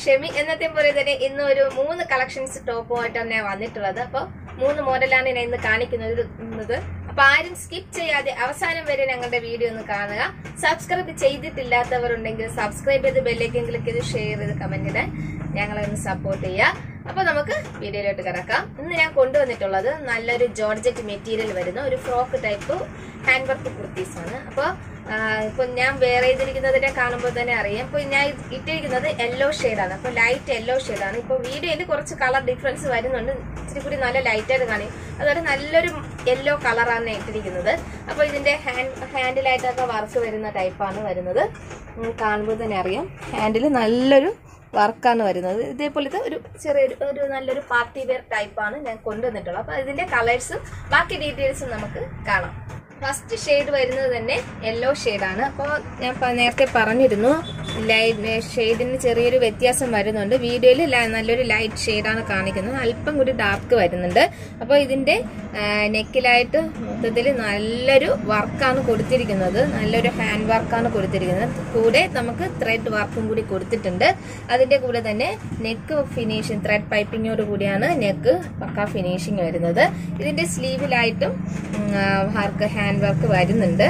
ഷെമി എന്നത്തെ പോലെ തന്നെ ഇന്ന് ഒരു മൂന്ന് കളക്ഷൻസ് ടോപ്പുമായിട്ടാണ് ഞാൻ വന്നിട്ടുള്ളത് അപ്പോൾ മൂന്ന് മോഡലാണ് ഞാൻ ഇന്ന് കാണിക്കുന്നത് അപ്പൊ ആരും സ്കിപ്പ് ചെയ്യാതെ അവസാനം വരെ ഞങ്ങളുടെ വീഡിയോ ഒന്ന് കാണുക സബ്സ്ക്രൈബ് ചെയ്തിട്ടില്ലാത്തവരുണ്ടെങ്കിൽ സബ്സ്ക്രൈബ് ചെയ്ത് ബെല്ലേക്കും ക്ലിക്ക് ചെയ്ത് ഷെയർ ചെയ്ത് കമന്റ് ഇടാൻ ഞങ്ങളെ ഒന്ന് സപ്പോർട്ട് ചെയ്യുക അപ്പൊ നമുക്ക് വീഡിയോയിലോട്ട് കിടക്കാം ഇന്ന് ഞാൻ കൊണ്ടുവന്നിട്ടുള്ളത് നല്ലൊരു ജോർജറ്റ് മെറ്റീരിയൽ വരുന്ന ഒരു frock type hand work kurtis ആണ് അപ്പോൾ ഇപ്പൊ ഞാൻ വേറെ ചെയ്തിരിക്കുന്നതിനെ കാണുമ്പോൾ തന്നെ അറിയാം ഇപ്പൊ ഞാൻ ഇത് ഇട്ടിരിക്കുന്നത് യെല്ലോ ആണ് അപ്പൊ ലൈറ്റ് യെല്ലോ ആണ് ഇപ്പൊ വീഡിയോയിൽ കുറച്ച് കളർ ഡിഫറൻസ് വരുന്നുണ്ട് ഇച്ചിരി കൂടി നല്ല ലൈറ്റ് ആയിട്ട് കാണും അതുപോലെ നല്ലൊരു യെല്ലോ കളറാണ് ഇട്ടിരിക്കുന്നത് അപ്പൊ ഇതിന്റെ ഹാൻഡ് ഹാൻഡിലായിട്ടൊക്കെ വർക്ക് വരുന്ന ടൈപ്പാണ് വരുന്നത് ഉം, കാണുമ്പോൾ തന്നെ അറിയാം ഹാൻഡിൽ നല്ലൊരു വർക്കാണ് വരുന്നത് ഇതേപോലത്തെ ഒരു ചെറിയൊരു ഒരു നല്ലൊരു പാർട്ടി വെയർ ടൈപ്പാണ് ഞാൻ കൊണ്ടുവന്നിട്ടുള്ളത് അപ്പൊ ഇതിന്റെ കളേഴ്സും ബാക്കി ഡീറ്റെയിൽസും നമുക്ക് കാണാം ഫസ്റ്റ് ഷെയ്ഡ് വരുന്നത് തന്നെ യെല്ലോ ആണ് അപ്പോൾ ഞാൻ പ- നേരത്തെ പറഞ്ഞിരുന്നു ലൈറ്റ് ഷെയ്ഡിന് ചെറിയൊരു വ്യത്യാസം വരുന്നുണ്ട് വീഡിയോയിൽ നല്ലൊരു ലൈറ്റ് ഷെയ്ഡാണ് കാണിക്കുന്നത് അല്പം കൂടി ഡാർക്ക് വരുന്നുണ്ട് അപ്പോൾ ഇതിന്റെ നെക്കിലായിട്ട് മൊത്തത്തിൽ നല്ലൊരു വർക്കാണ് കൊടുത്തിരിക്കുന്നത് നല്ലൊരു ഹാൻഡ് വർക്കാണ് കൊടുത്തിരിക്കുന്നത് കൂടെ നമുക്ക് ത്രെഡ് വർക്കും കൂടി കൊടുത്തിട്ടുണ്ട് അതിന്റെ കൂടെ തന്നെ നെക്ക് ഫിനിഷിങ് ത്രെഡ് പൈപ്പിങ്ങോട് കൂടിയാണ് നെക്ക് പക്ക ഫിനിഷിങ് വരുന്നത് ഇതിന്റെ സ്ലീവിലായിട്ടും വർക്ക് ഹാൻഡ് വർക്ക് വരുന്നുണ്ട്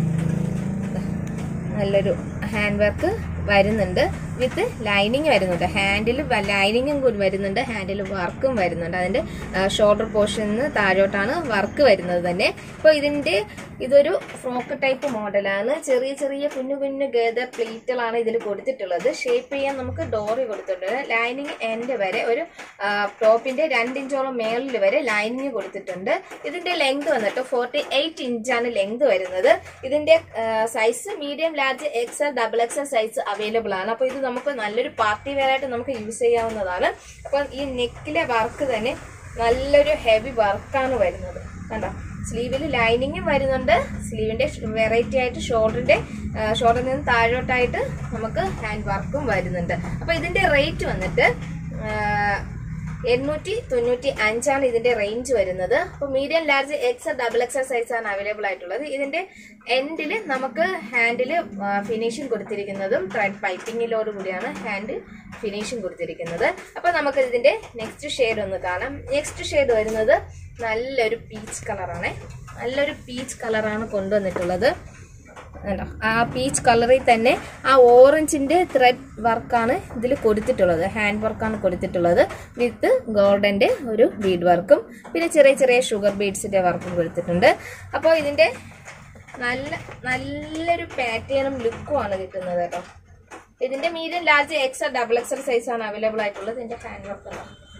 നല്ലൊരു ഹാൻഡ് വർക്ക് വരുന്നുണ്ട് വിത്ത് ലൈനിങ് വരുന്നുണ്ട് ഹാൻഡിൽ ലൈനിങ്ങും കൂടി വരുന്നുണ്ട് ഹാൻഡിൽ വർക്കും വരുന്നുണ്ട് അതിന്റെ ഷോൾഡർ പോർഷനിൽ താഴോട്ടാണ് വർക്ക് വരുന്നത് തന്നെ ഇപ്പോൾ ഇതിന്റെ ഇതൊരു ഫ്രോക്ക് ടൈപ്പ് മോഡലാണ് ചെറിയ ചെറിയ കുഞ്ഞു കുഞ്ഞു ഗേദർ പ്ലീറ്റുകളാണ് ഇതിൽ കൊടുത്തിട്ടുള്ളത് ഷേപ്പ് ചെയ്യാൻ നമുക്ക് ഡോറി കൊടുത്തിട്ടുണ്ട് ലൈനിങ് എൻഡ് വരെ ഒരു ടോപ്പിന്റെ രണ്ടിഞ്ചോളം മേളിൽ വരെ ലൈനിങ് കൊടുത്തിട്ടുണ്ട് ഇതിന്റെ ലെങ്ത് വന്നിട്ട് ഫോർട്ടി എയ്റ്റ് ഇഞ്ചാണ് ലെങ്ത് വരുന്നത് ഇതിന്റെ size medium large XL double XL size available ആണ് അപ്പോൾ ഇത് നമുക്ക് നല്ലൊരു പാർട്ടി വെയർ ആയിട്ട് നമുക്ക് യൂസ് ചെയ്യാവുന്നതാണ് അപ്പം ഈ നെക്കിലെ വർക്ക് തന്നെ നല്ലൊരു ഹെവി വർക്കാണ് വരുന്നത് കണ്ടോ സ്ലീവിൽ ലൈനിങ്ങും വരുന്നുണ്ട് സ്ലീവിന്റെ വെറൈറ്റി ആയിട്ട് ഷോൾഡറിന്റെ ഷോൾഡറിൽ നിന്ന് താഴോട്ടായിട്ട് നമുക്ക് ഹാൻഡ് വർക്കും വരുന്നുണ്ട് അപ്പൊ ഇതിന്റെ റേറ്റ് വന്നിട്ട് എണ്ണൂറ്റി തൊണ്ണൂറ്റി അഞ്ചാണ് ഇതിന്റെ റേഞ്ച് വരുന്നത് അപ്പോൾ medium large X double XL size ആണ് അവൈലബിൾ ആയിട്ടുള്ളത് ഇതിന്റെ എൻഡിൽ നമുക്ക് ഹാൻഡിൽ ഫിനിഷിംഗ് കൊടുത്തിരിക്കുന്നതും ത്രെഡ് പൈപ്പിങ്ങിലോട് കൂടിയാണ് ഹാൻഡ് ഫിനിഷിംഗ് കൊടുത്തിരിക്കുന്നത് അപ്പോൾ നമുക്ക് ഇതിന്റെ നെക്സ്റ്റ് ഷെയ്ഡ് ഒന്ന് കാണാം നെക്സ്റ്റ് ഷെയ്ഡ് വരുന്നത് നല്ലൊരു പീച്ച് കളറാണ് നല്ലൊരു പീച്ച് കളറാണ് കൊണ്ടുവന്നിട്ടുള്ളത് കണ്ടോ ആ പീച്ച് കളറിൽ തന്നെ ആ ഓറഞ്ചിന്റെ ത്രെഡ് വർക്കാണ് ഇതിൽ കൊടുത്തിട്ടുള്ളത് ഹാൻഡ് വർക്കാണ് കൊടുത്തിട്ടുള്ളത് വിത്ത് ഗോൾഡന്റെ ഒരു ബീഡ് വർക്കും പിന്നെ ചെറിയ ചെറിയ ഷുഗർ ബീഡ്സിന്റെ വർക്കും കൊടുത്തിട്ടുണ്ട് അപ്പോൾ ഇതിന്റെ നല്ല നല്ലൊരു പാറ്റേണും ലുക്കും ആണ് കിട്ടുന്നത് കേട്ടോ ഇതിന്റെ medium large XL double XL size ആണ് അവൈലബിൾ ആയിട്ടുള്ളത് ഇതിന്റെ ഹാൻഡ് വർക്ക്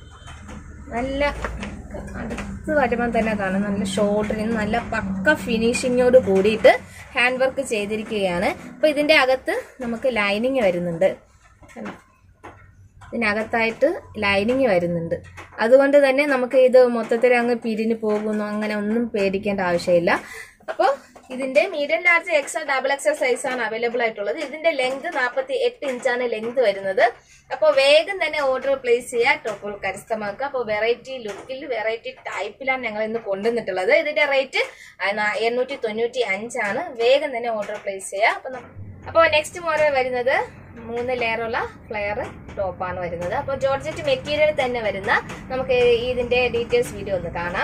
നല്ല അടുത്ത് വരുമ്പോൾ തന്നെ കാണാം നല്ല ഷോൾഡറിന് നല്ല പക്ക ഫിനിഷിങ്ങോട് കൂടിയിട്ട് ഹാൻഡ് വർക്ക് ചെയ്തിരിക്കുകയാണ് അപ്പൊ ഇതിന്റെ അകത്ത് നമുക്ക് ലൈനിങ് വരുന്നുണ്ട് കണ്ടോ? ഇതിനകത്തായിട്ട് ലൈനിങ് വരുന്നുണ്ട് അതുകൊണ്ട് തന്നെ നമുക്ക് ഇത് മൊത്തത്തിൽ അങ്ങ് പിരിഞ്ഞു പോകുന്നു അങ്ങനെ ഒന്നും പേടിക്കേണ്ട ആവശ്യമില്ല അപ്പോൾ ഇതിന്റെ medium large XL double XL size ആണ് അവൈലബിൾ ആയിട്ടുള്ളത് ഇതിന്റെ ലെങ്ത് നാൽപ്പത്തി എട്ട് ഇഞ്ചാണ് ലെങ്ത് വരുന്നത് അപ്പോൾ വേഗം തന്നെ ഓർഡർ പ്ലേസ് ചെയ്യുക ടോപ്പുകൾ കരസ്ഥമാക്കുക അപ്പോൾ വെറൈറ്റി ലുക്കിൽ വെറൈറ്റി ടൈപ്പിലാണ് ഞങ്ങൾ ഇന്ന് കൊണ്ടുവന്നിട്ടുള്ളത് ഇതിന്റെ റേറ്റ് എണ്ണൂറ്റി തൊണ്ണൂറ്റി അഞ്ചാണ് വേഗം തന്നെ ഓർഡർ പ്ലേസ് ചെയ്യുക അപ്പൊ നം- അപ്പോൾ നെക്സ്റ്റ് മോഡൽ വരുന്നത് മൂന്ന് ലെയറുള്ള ഫ്ലെയർ ടോപ്പാണ് വരുന്നത് അപ്പോൾ ജോർജറ്റ് മെറ്റീരിയൽ തന്നെ വരുന്ന നമുക്ക് ഇതിന്റെ ഡീറ്റെയിൽസ് വീഡിയോ ഒന്ന് കാണാം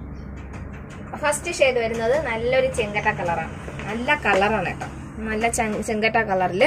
ഫസ്റ്റ് ഷെയ്ഡ് വരുന്നത് നല്ലൊരു ചെങ്കട്ട കളറാണ് നല്ല കളറാണ് കേട്ടോ നല്ല ചെ- ചെങ്കട്ട കളറിൽ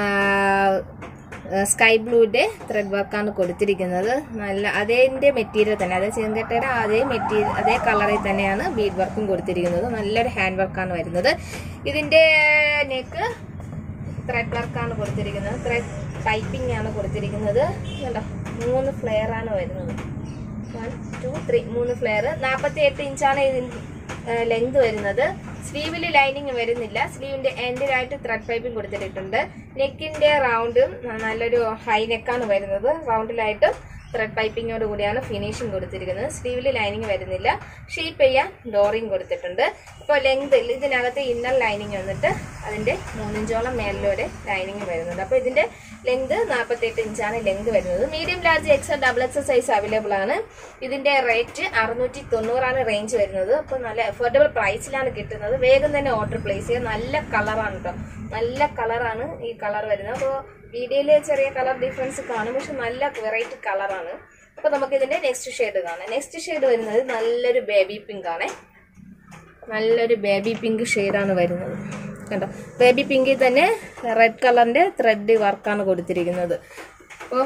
സ്കൈ ബ്ലൂന്റെ ത്രെഡ് വർക്കാണ് കൊടുത്തിരിക്കുന്നത് നല്ല അതേന്റെ മെറ്റീരിയൽ തന്നെ അതേ ചെങ്കട്ടയുടെ അതേ മെറ്റീരിയൽ അതേ കളറിൽ തന്നെയാണ് ബീഡ് വർക്കും കൊടുത്തിരിക്കുന്നത് നല്ലൊരു ഹാൻഡ് വർക്കാണ് വരുന്നത് ഇതിന്റെ നെക്ക് ത്രെഡ് വർക്കാണ് കൊടുത്തിരിക്കുന്നത് ത്രെഡ് പൈപ്പിംഗ് ആണ് കൊടുത്തിരിക്കുന്നത് കണ്ടോ മൂന്ന് ഫ്ലെയർ ആണ് വരുന്നത് വൺ ടു ത്രീ മൂന്ന് ഫ്ലെയർ നാൽപ്പത്തി എട്ട് ഇഞ്ചാണ് ഇതിന് ലെങ്ത് വരുന്നത് സ്ലീവിൽ ലൈനിങ് വരുന്നില്ല സ്ലീവിന്റെ എൻഡിലായിട്ട് ത്രെഡ് പൈപ്പിംഗ് കൊടുത്തിട്ടുണ്ട് നെക്കിന്റെ റൗണ്ടും നല്ലൊരു ഹൈ നെക്കാണ് വരുന്നത് റൗണ്ടിലായിട്ട് ത്രെഡ് പൈപ്പിങ്ങോട് കൂടിയാണ് ഫിനിഷിംഗ് കൊടുത്തിരിക്കുന്നത് സ്ലീവിൽ ലൈനിങ് വരുന്നില്ല ഷേപ്പ് ചെയ്യാൻ ഡോറിങ് കൊടുത്തിട്ടുണ്ട് ഇപ്പോൾ ലെങ്ത് ഇതിനകത്ത് ഇന്നർ ലൈനിങ് വന്നിട്ട് അതിന്റെ മൂന്നിഞ്ചോളം മേലിലൊരു ലൈനിങ് വരുന്നുണ്ട് അപ്പൊ ഇതിന്റെ ലെങ്ത് നാൽപ്പത്തെട്ട് ഇഞ്ചാണ് ലെങ്ത് വരുന്നത് medium large XL double XL size available ആണ് ഇതിന്റെ റേറ്റ് അറുന്നൂറ്റി തൊണ്ണൂറാണ് റേഞ്ച് വരുന്നത് അപ്പൊ നല്ല അഫോർഡബിൾ പ്രൈസിലാണ് കിട്ടുന്നത് വേഗം തന്നെ ഓർഡർ പ്ലേസ് ചെയ്യുക നല്ല കളറാണ് കേട്ടോ നല്ല കളറാണ് ഈ കളർ വരുന്നത് അപ്പോൾ വീഡിയോയിൽ ചെറിയ കളർ ഡിഫറൻസ് കാണും പക്ഷെ നല്ല വെറൈറ്റി കളറാണ് അപ്പൊ നമുക്ക് ഇതിന്റെ നെക്സ്റ്റ് ഷെയ്ഡ് കാണാം നെക്സ്റ്റ് ഷെയ്ഡ് വരുന്നത് നല്ലൊരു ബേബി പിങ്ക് ആണ് നല്ലൊരു ബേബി പിങ്ക് ഷെയ്ഡാണ് വരുന്നത് കണ്ടോ ബേബി പിങ്കിൽ തന്നെ റെഡ് കളറിന്റെ ത്രെഡ് വർക്കാണ് കൊടുത്തിരിക്കുന്നത് അപ്പോൾ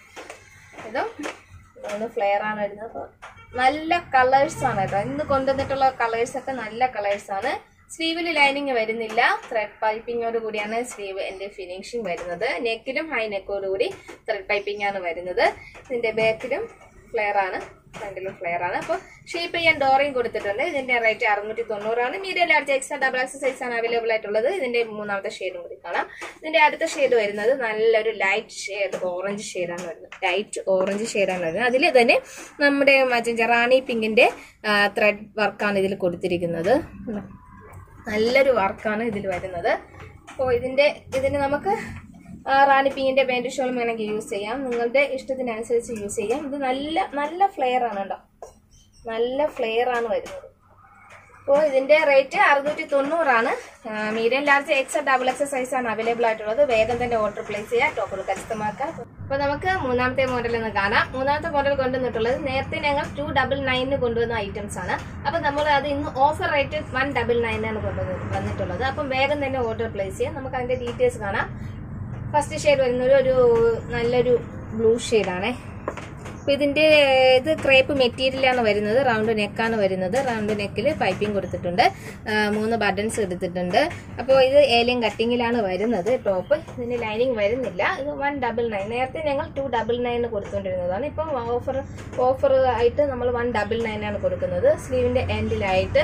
ഇതോ മൂന്ന് ഫ്ലെയർ ആണ് വരുന്നത് അപ്പോൾ നല്ല കളേഴ്സ് ആണ് കേട്ടോ ഇന്ന് കൊണ്ടുവന്നിട്ടുള്ള കളേഴ്സ് ഒക്കെ നല്ല കളേഴ്സ് ആണ് സ്ലീവിൽ ലൈനിങ് വരുന്നില്ല ത്രെഡ് പൈപ്പിങ്ങോട് കൂടിയാണ് സ്ലീവ് എൻ്റെ ഫിനിഷിങ് വരുന്നത് നെക്കിലും ഹൈ നെക്കോട് കൂടി ത്രെഡ് പൈപ്പിംഗ് ആണ് വരുന്നത് ഇതിന്റെ ബാക്കിലും ഫ്ലെയർ ആണ് ഫ്രണ്ടിലും ഫ്ലെയർ ആണ് അപ്പോൾ ഷേപ്പ് ചെയ്യാൻ ഡോറയും കൊടുത്തിട്ടുണ്ട് ഇതിന്റെ റേറ്റ് അറുന്നൂറ്റി തൊണ്ണൂറാണ് medium large extra double X size ആണ് അവൈലബിൾ ആയിട്ടുള്ളത് ഇതിന്റെ മൂന്നാമത്തെ ഷെയ്ഡും കൂടി കാണാം ഇതിന്റെ അടുത്ത ഷെയ്ഡ് വരുന്നത് നല്ലൊരു ലൈറ്റ് ഷെയ്ഡ് ഓറഞ്ച് ഷെയ്ഡാണ് വരുന്നത് ലൈറ്റ് ഓറഞ്ച് ഷെയ്ഡാണ് വരുന്നത് അതിൽ തന്നെ നമ്മുടെ മറ്റേ റാണി പിങ്കിന്റെ ത്രെഡ് വർക്കാണ് ഇതിൽ കൊടുത്തിരിക്കുന്നത് ഉണ്ടോ? നല്ലൊരു വർക്കാണ് ഇതിൽ വരുന്നത് അപ്പോൾ ഇതിന്റെ ഇതിന് നമുക്ക് ആ, റാണി പിങ്കിന്റെ പാൻറ് ഷോളും വേണമെങ്കിൽ യൂസ് ചെയ്യാം നിങ്ങളുടെ ഇഷ്ടത്തിനനുസരിച്ച് യൂസ് ചെയ്യാം ഇത് നല്ല നല്ല ഫ്ലെയർ ആണ് കേട്ടോ നല്ല ഫ്ലെയർ ആണ് വരുന്നത് അപ്പോൾ ഇതിന്റെ റേറ്റ് അറുന്നൂറ്റി തൊണ്ണൂറാണ് medium large X double X size ആണ് അവൈലബിൾ ആയിട്ടുള്ളത് വേഗം തന്നെ ഓർഡർ പ്ലേസ് ചെയ്യുക ടോപ്പിൽ കരസ്ഥമാക്കാം അപ്പൊ നമുക്ക് മൂന്നാമത്തെ മോഡൽ ഒന്ന് കാണാം മൂന്നാമത്തെ മോഡൽ കൊണ്ടുവന്നിട്ടുള്ളത് നേരത്തെ ഞങ്ങൾ ടു ഡബിൾ നയനിന് കൊണ്ടുവന്ന ഐറ്റംസ് ആണ് അപ്പൊ നമ്മൾ അത് ഇന്ന് ഓഫർ റേറ്റ് വൺ ഡബിൾ നയനാണ് കൊണ്ടുവന്ന് വന്നിട്ടുള്ളത് അപ്പം വേഗം തന്നെ ഓർഡർ പ്ലേസ് ചെയ്യാം നമുക്ക് അതിന്റെ ഡീറ്റെയിൽസ് കാണാം ഫസ്റ്റ് ഷെയ്ഡ് വരുന്നത് ഒരു നല്ലൊരു ബ്ലൂ ഷെയ്ഡാണേ അപ്പൊ ഇതിന്റെ ഇത് ക്രേപ്പ് മെറ്റീരിയലാണ് വരുന്നത് റൗണ്ട് നെക്കാണ് വരുന്നത് റൗണ്ട് നെക്കിൽ പൈപ്പിംഗ് കൊടുത്തിട്ടുണ്ട് ആ, മൂന്ന് ബട്ടൺസ് എടുത്തിട്ടുണ്ട് അപ്പോൾ ഇത് ഏലിയൻ കട്ടിങ്ങിലാണ് വരുന്നത് ടോപ്പ് ഇതിന് ലൈനിങ് വരുന്നില്ല ഇത് വൺ ഡബിൾ നയൻ നേരത്തെ ഞങ്ങൾ ടു ഡബിൾ നയൻ കൊടുത്തുകൊണ്ടിരുന്നതാണ് ഇപ്പം ഓഫർ ഓഫർ ആയിട്ട് നമ്മൾ വൺ ഡബിൾ നയൻ ആണ് കൊടുക്കുന്നത് സ്ലീവിന്റെ എൻഡിലായിട്ട്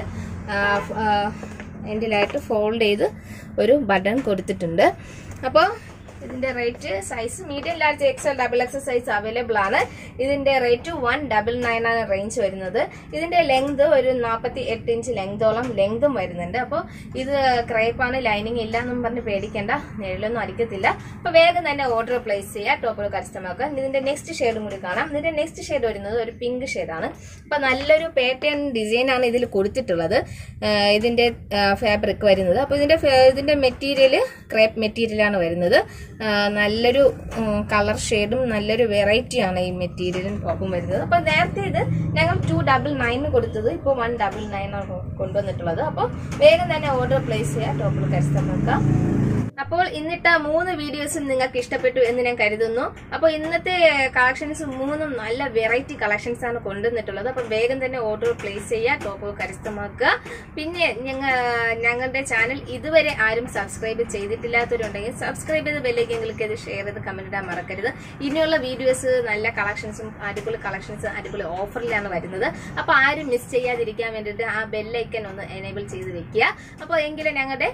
എൻഡിലായിട്ട് ഫോൾഡ് ചെയ്ത് ഒരു ബട്ടൺ കൊടുത്തിട്ടുണ്ട് അപ്പോൾ ഇതിന്റെ rate size medium large XL double XL size available ആണ് ഇതിന്റെ റേറ്റ് വൺ ഡബിൾ നയൻ ആണ് റേഞ്ച് വരുന്നത് ഇതിന്റെ ലെങ്ത് ഒരു നാൽപ്പത്തി എട്ട് ഇഞ്ച് ലെങ്തോളം ലെങ്തും വരുന്നുണ്ട് അപ്പോൾ ഇത് ക്രേപ്പാണ് ലൈനിങ് ഇല്ല എന്നും പറഞ്ഞ് പേടിക്കേണ്ട നിഴലൊന്നും അടിക്കത്തില്ല അപ്പൊ വേഗം തന്നെ ഓർഡർ പ്ലേസ് ചെയ്യുക ടോപ്പിൽ കരസ്ഥമാക്കുക ഇതിന്റെ നെക്സ്റ്റ് ഷെയ്ഡും കൂടി കാണാം ഇതിന്റെ നെക്സ്റ്റ് ഷെയ്ഡ് വരുന്നത് ഒരു പിങ്ക് ഷെയ്ഡാണ് അപ്പൊ നല്ലൊരു പാറ്റേൺ ഡിസൈൻ ആണ് ഇതിൽ കൊടുത്തിട്ടുള്ളത് ആ, ഇതിന്റെ ഫാബ്രിക് വരുന്നത് അപ്പൊ ഇതിന്റെ ഫാ- ഇതിന്റെ മെറ്റീരിയൽ ക്രേപ്പ് മെറ്റീരിയൽ ആണ് വരുന്നത് ആ, നല്ലൊരു കളർ ഷെയ്ഡും നല്ലൊരു വെറൈറ്റി ആണ് ഈ മെറ്റീരിയലും ടോപ്പും വരുന്നത് അപ്പൊ നേരത്തെ ഇത് ഞങ്ങൾ ടു ഡബിൾ നയൻ കൊടുത്തത് ഇപ്പോൾ വൺ ഡബിൾ നയൻ ആണ് കൊണ്ടുവന്നിട്ടുള്ളത് അപ്പോൾ വേഗം തന്നെ ഓർഡർ പ്ലേസ് ചെയ്യുക ടോപ്പിൽ കരുത്തം അപ്പോൾ ഇന്നിട്ട മൂന്ന് വീഡിയോസും നിങ്ങൾക്ക് ഇഷ്ടപ്പെട്ടു എന്ന് ഞാൻ കരുതുന്നു അപ്പോൾ ഇന്നത്തെ കളക്ഷൻസ് മൂന്നും നല്ല വെറൈറ്റി കളക്ഷൻസ് ആണ് കൊണ്ടുവന്നിട്ടുള്ളത് അപ്പോൾ വേഗം തന്നെ ഓർഡർ പ്ലേസ് ചെയ്യുക ടോപ്പ് കരസ്ഥമാക്കുക പിന്നെ ഞങ്ങൾ ഞങ്ങളുടെ ചാനൽ ഇതുവരെ ആരും സബ്സ്ക്രൈബ് ചെയ്തിട്ടില്ലാത്തവരുണ്ടെങ്കിൽ സബ്സ്ക്രൈബ് ചെയ്ത് ബെല്ലേക്ക് ക്ലിക്ക് ചെയ്ത് ഷെയർ ചെയ്ത് കമന്റ് ഇടാൻ മറക്കരുത് ഇനിയുള്ള വീഡിയോസ് നല്ല കളക്ഷൻസും അടിപൊളി കളക്ഷൻസ് അടിപൊളി ഓഫറിലാണ് വരുന്നത് അപ്പോൾ ആരും മിസ് ചെയ്യാതിരിക്കാൻ വേണ്ടിയിട്ട് ആ ബെല്ലൈക്കൻ ഒന്ന് എനേബിൾ ചെയ്ത് വെക്കുക അപ്പോൾ എങ്കിലും ഞങ്ങളുടെ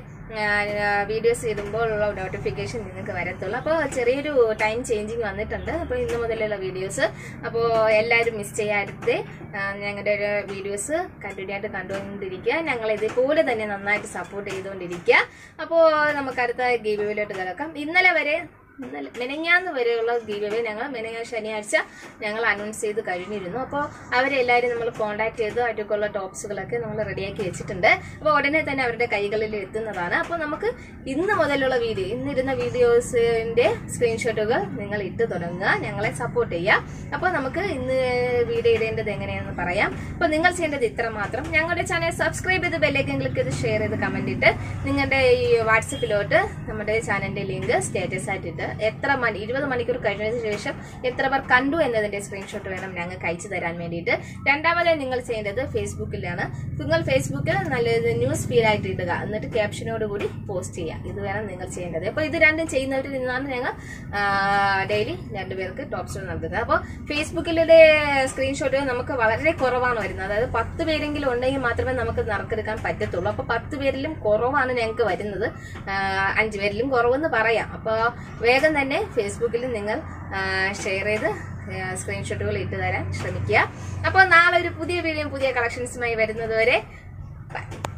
വീഡിയോസ് ഇടുമ്പോൾ ഉള്ള നോട്ടിഫിക്കേഷൻ നിങ്ങൾക്ക് വരത്തുള്ളൂ അപ്പോൾ ചെറിയൊരു ടൈം ചേഞ്ചിങ് വന്നിട്ടുണ്ട് അപ്പോൾ ഇന്ന് മുതലുള്ള വീഡിയോസ് അപ്പോൾ എല്ലാവരും മിസ് ചെയ്യാതെ ആ, ഞങ്ങളുടെ ഒരു വീഡിയോസ് കണ്ടിന്യൂ ആയിട്ട് കണ്ടുകൊണ്ടിരിക്കുക ഞങ്ങൾ ഇതുപോലെ തന്നെ നന്നായിട്ട് സപ്പോർട്ട് ചെയ്തുകൊണ്ടിരിക്കുക അപ്പോൾ നമുക്ക് അടുത്ത ഗീവിലോട്ട് കിടക്കാം ഇന്നലെ വരെ ഇന്നലെ മെനങ്ങാന്ന് വരെയുള്ള ഗീവേ ഞങ്ങൾ മെനങ്ങാ ശനിയാഴ്ച ഞങ്ങൾ അനൗൺസ് ചെയ്ത് കഴിഞ്ഞിരുന്നു അപ്പോൾ അവരെല്ലാവരും നമ്മൾ കോൺടാക്ട് ചെയ്ത് അവർക്കുള്ള ടോപ്സുകളൊക്കെ നമ്മൾ റെഡിയാക്കി വെച്ചിട്ടുണ്ട് അപ്പോൾ ഉടനെ തന്നെ അവരുടെ കൈകളിൽ എത്തുന്നതാണ് അപ്പോൾ നമുക്ക് ഇന്ന് മുതലുള്ള വീഡിയോ ഇന്നിരുന്ന വീഡിയോസിന്റെ സ്ക്രീൻഷോട്ടുകൾ നിങ്ങൾ ഇട്ട് തുടങ്ങുക ഞങ്ങളെ സപ്പോർട്ട് ചെയ്യുക അപ്പോൾ നമുക്ക് ഇന്ന് വീഡിയോ ഇടേണ്ടത് എങ്ങനെയാണെന്ന് പറയാം അപ്പോൾ നിങ്ങൾ ചെയ്യേണ്ടത് ഇത്ര മാത്രം ഞങ്ങളുടെ ചാനൽ സബ്സ്ക്രൈബ് ചെയ്ത് ബെല്ലേക്കും ക്ലിക്ക് ചെയ്ത് ഷെയർ ചെയ്ത് കമന്റ് ഇട്ട് നിങ്ങളുടെ ഈ വാട്സപ്പിലോട്ട് നമ്മുടെ ചാനലിന്റെ ലിങ്ക് സ്റ്റാറ്റസ് ആയിട്ടിട്ട് എത്ര മണി ഇരുപത് മണിക്കൂർ കഴിഞ്ഞതിന് ശേഷം എത്ര പേർ കണ്ടു എന്നതിന്റെ സ്ക്രീൻഷോട്ട് വേണം ഞങ്ങൾക്ക് അയച്ചു തരാൻ വേണ്ടിയിട്ട് രണ്ടാമതായി നിങ്ങൾ ചെയ്യേണ്ടത് ഫേസ്ബുക്കിലാണ് നിങ്ങൾ ഫേസ്ബുക്കിൽ നല്ലത് ന്യൂസ് ഫീൽ ആയിട്ട് ഇടുക എന്നിട്ട് ക്യാപ്ഷനോട് കൂടി പോസ്റ്റ് ചെയ്യുക ഇത് വേണം നിങ്ങൾ ചെയ്യേണ്ടത് അപ്പോൾ ഇത് രണ്ടും ചെയ്യുന്നവരിൽ നിന്നാണ് ഞങ്ങൾ ഡെയിലി രണ്ടുപേർക്ക് ടോപ്സ് നൽകുന്നത് അപ്പോൾ ഫേസ്ബുക്കിലെ സ്ക്രീൻഷോട്ടുകൾ നമുക്ക് വളരെ കുറവാണ് വരുന്നത് അതായത് പത്ത് പേരെങ്കിലും ഉണ്ടെങ്കിൽ മാത്രമേ നമുക്ക് നറുക്കെടുക്കാൻ പറ്റത്തുള്ളൂ അപ്പോൾ പത്ത് പേരിലും കുറവാണ് ഞങ്ങൾക്ക് വരുന്നത് ആ, അഞ്ച് പേരിലും കുറവെന്ന് പറയാം അപ്പോൾ വേഗം തന്നെ ഫേസ്ബുക്കിൽ നിങ്ങൾ ഷെയർ ചെയ്ത് സ്ക്രീൻഷോട്ടുകൾ ഇട്ട് തരാൻ ശ്രമിക്കുക അപ്പോൾ നാളെ ഒരു പുതിയ വീഡിയോ പുതിയ കളക്ഷൻസുമായി വരുന്നതുവരെ ബൈ